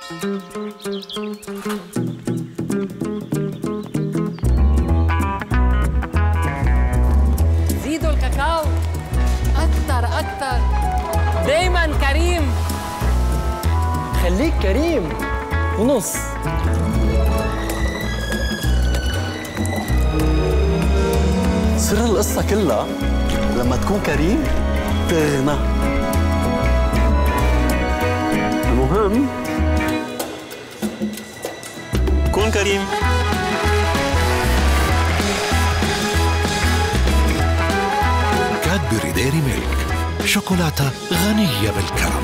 زيدوا الكاكاو أكتر أكتر دايما كريم خليك كريم ونص سر القصة كلها لما تكون كريم تغنى المهم كون كريم كادبري ديري ميلك شوكولاتة غنية بالكرم